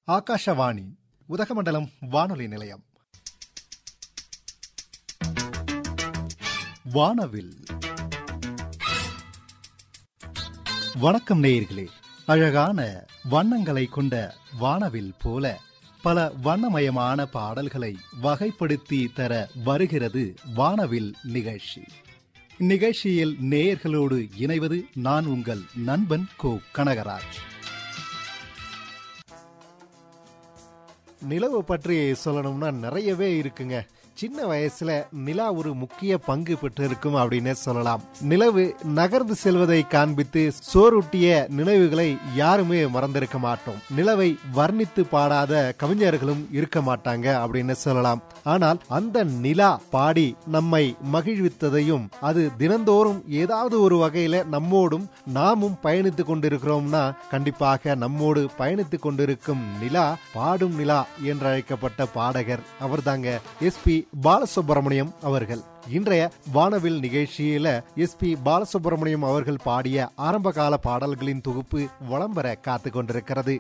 ஆகாஷவாணி உதகமண்டலம் வானொலி நிலையம் வானவில் வணக்கம் நேயர்களே அழகான வண்ணங்களை கொண்ட வானவில் போல பல வண்ணமயமான பாடல்களை வகைப்படுத்தி தர வருகிறது வானவில் நிகழ்ச்சி இந்நிகழ்ச்சியில் நேயர்களோடு இணைவது நான் உங்கள் நண்பன் கோ கனகராஜ் நிலவு பற்றி சொல்லணும்னா நிறையவே இருக்குங்க சின்ன வயசுல நிலா ஒரு முக்கிய பங்கு பெற்றிருக்கும் அப்படின்னு சொல்லலாம் நிலவு நகர்ந்து செல்வதை காண்பித்து சோறுட்டிய நினைவுகளை யாருமே மறந்திருக்க மாட்டோம் நிலவை வர்ணித்து பாடாத கவிஞர்களும் இருக்க மாட்டாங்க அப்படின்னு சொல்லலாம் ஆனால் அந்த நிலா பாடி நம்மை மகிழ்வித்ததையும் அது தினந்தோறும் ஏதாவது ஒரு வகையில நம்மோடும் நாமும் பயணித்து கொண்டிருக்கிறோம்னா கண்டிப்பாக நம்மோடு பயணித்து கொண்டிருக்கும் நிலா பாடும் நிலா என்று அழைக்கப்பட்ட பாடகர் அவர்தாங்க எஸ்பி பாலசுப்ரமணியம் அவர்கள் இன்றைய வானவில் நிகழ்ச்சியில எஸ்பி பாலசுப்ரமணியம் அவர்கள் பாடிய ஆரம்பகால பாடல்களின் தொகுப்பு வளம்பெற காத்து கொண்டிருக்கிறது